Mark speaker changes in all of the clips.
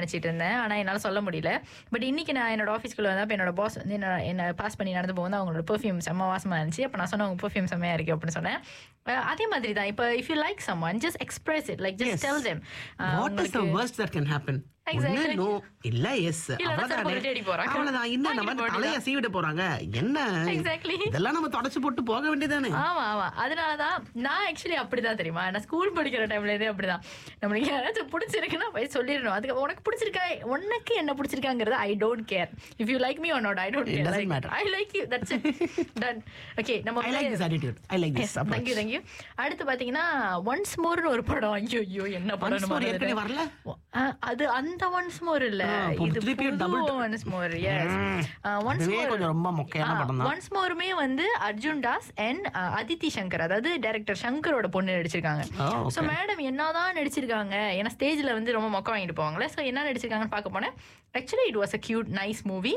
Speaker 1: நினைச்சிட்டு இருந்தேன் ஆனா என்னால சொல்ல முடியல பட் இன்னைக்கு நான் என்னோட ஆஃபீஸ்க்குள்ள வந்தப்ப என்னோட பாஸ் வந்து என்ன என்ன பாஸ் பண்ணி நடந்து போகும்போது அவங்களோட பெர்ஃப்யூம் செம்ம வாசமா இருந்துச்சு அப்ப நான் சொன்னேன் உங்க பெர்ஃப்யூம் செம்மையா இருக்கு அப்படின்னு சொன்னேன் அஹ் அதே மாதிரி தான் இப்போ if you like someone just express it like just tell them
Speaker 2: what is the worst that can happen
Speaker 1: Exactly.
Speaker 2: ஒண்ணு no இல்ல எஸ்
Speaker 1: இல்லைன்னா செருப்பு தேடி போறாங்க.
Speaker 2: அவ்வளவுதான் இந்த நம்ம
Speaker 1: வாங்கிட்டு போக
Speaker 2: தலைய சீவிட்டு போறாங்க என்ன
Speaker 1: Exactly.
Speaker 2: இதெல்லாம் நம்ம தொடச்சு போட்டு போக வேண்டியதானே
Speaker 1: ஆமா ஆமா அதனாலதான் நான் ஆக்சுவலி அப்படிதான் தெரியுமா நான் ஸ்கூல் படிக்கிற டைம்ல இருந்தே அப்படிதான் நம்மளுக்கு யாராச்சும் பிடிச்சிருக்குன்னா போய் சொல்லிடணும் அதுக்கு உனக்கு பிடிச்சிருக்கா உனக்கு என்ன பிடிச்சிருக்காங்கிறது I don't care if you like me or not I don't
Speaker 2: It
Speaker 1: care
Speaker 2: doesn't
Speaker 1: like
Speaker 2: matter.
Speaker 1: I like you that's it done okay நம்ம
Speaker 2: I like this attitude I like this
Speaker 1: thank you thank you அடுத்து பாத்தீங்கன்னா once மோர்னு ஒரு படம் ஐயோ ஐயோ என்ன படம்
Speaker 2: Once More ஏற்கனவே வரல?
Speaker 1: அது அந்த ஒன்ஸ் மோர் இல்ல
Speaker 2: ஆ, இப்போ
Speaker 1: இது
Speaker 2: திருப்பி
Speaker 1: புது
Speaker 2: double-
Speaker 1: once more yes once
Speaker 2: அதுவே
Speaker 1: மோர்
Speaker 2: கொஞ்சம் ரொம்ப மொக்கையான படம் தான்
Speaker 1: ஒன்ஸ் மோருமே வந்து அர்ஜுன் தாஸ் அண்ட் அதித்தி சங்கர் அதாவது டைரக்டர் சங்கரோட பொண்ணு நடிச்சிருக்காங்க
Speaker 2: Oh, okay.
Speaker 1: ஸோ மேடம் என்னதான் நடிச்சிருக்காங்க ஏன்னா ஸ்டேஜ்ல வந்து ரொம்ப மொக்க வாங்கிட்டு போவாங்களே ஸோ என்ன நடிச்சிருக்காங்கன்னு பார்க்க போனேன் actually it was a cute nice movie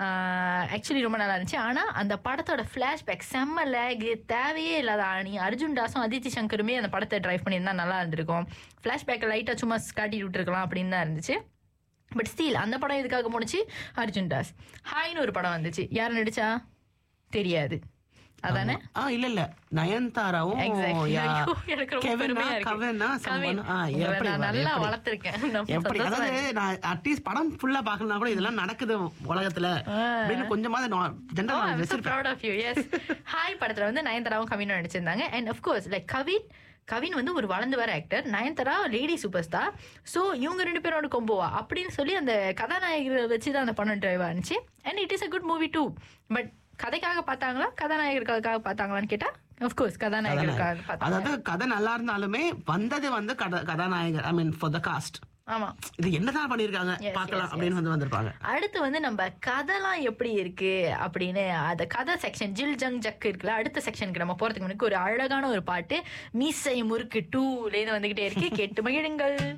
Speaker 1: actually ரொம்ப நல்லா இருந்துச்சு ஆனா அந்த படத்தோட ஃபிளாஷ்பேக் செம்ம லேக் தேவையே இல்லாத ஆணி அர்ஜுன் தாஸும் அதித்தி சங்கருமே அந்த படத்தை டிரைவ் பண்ணியிருந்தா நல்லா இருந்திருக்கும் ஃபிளாஷ்பேக்கை லைட்டா சும்மா காட்டி விட்டுருக்கலாம் அப்படின்னு தான் இருந்துச்சு பட் ஸ்டீல் அந்த படம் எதுக்காக போணுச்சு அர்ஜுன் தாஸ் ஹாய்னு ஒரு படம் வந்துச்சு யார் நடிச்சா தெரியாது அதானே
Speaker 2: ஆ இல்ல இல்ல நயன்தாராவும்
Speaker 1: Exactly.
Speaker 2: யா-
Speaker 1: ஐயோ, எனக்கு ரொம்ப
Speaker 2: கெவினா,
Speaker 1: பெருமையா இருக்கு.
Speaker 2: கவினா,
Speaker 1: கவின்.
Speaker 2: someone- ஆ,
Speaker 1: உங்களை
Speaker 2: எப்படி
Speaker 1: நான்
Speaker 2: வர-
Speaker 1: நல்லா
Speaker 2: எப்படி?
Speaker 1: வளர்த்திருக்கேன். நம்ம
Speaker 2: எப்படி
Speaker 1: சந்தோஷமா
Speaker 2: அதாவது நான் அட்லீஸ்ட் படம் ஃபுல்லா பார்க்கலனா கூட இதெல்லாம் நடக்குது உலகத்துல அப்படின்னு கொஞ்சமாவது ஜென்ரல் நாலேஜ் வச்சிருப்பேன்
Speaker 1: proud of you yes Hi படத்துல வந்து நயன்தாராவும் கவினும் நடிச்சிருந்தாங்க and of course like Kavin Kavin வந்து ஒரு வளர்ந்து வர actor Nayanthara lady superstar so இவங்க ரெண்டு பேரோட கொம்போவா அப்படின்னு சொல்லி அந்த கதாநாயகரை வச்சு தான் அந்த படம் டிரைவ் ஆனிச்சு and it is a good movie too but கதைக்காக பார்த்தாங்களா கதாநாயகருக்காக பார்த்தாங்களான்னு கேட்டா கோர்ஸ் கதாநாயகருக்காக பார்த்தாங்க
Speaker 2: அதாவது கதை நல்லா இருந்தாலுமே வந்தது வந்து கத- கதாநாயகர் ஐ மீன் ஃபார் த காஸ்ட்
Speaker 1: ஆமா
Speaker 2: இது என்னதான் பண்ணிருக்காங்க
Speaker 1: Yes,
Speaker 2: பார்க்கலாம்
Speaker 1: yes,
Speaker 2: அப்படின்னு வந்து வந்திருப்பாங்க
Speaker 1: அடுத்து வந்து நம்ம கதைலாம் எப்படி இருக்கு அப்படின்னு அந்த கதை செக்ஷன் ஜில் ஜங் ஜக் இருக்குல்ல அடுத்த செக்ஷனுக்கு நம்ம போறதுக்கு முன்னாடி ஒரு அழகான ஒரு பாட்டு மீசை முறுக்கு டூலேருந்து வந்துகிட்டே இருக்கு கேட்டு மகிழுங்கள்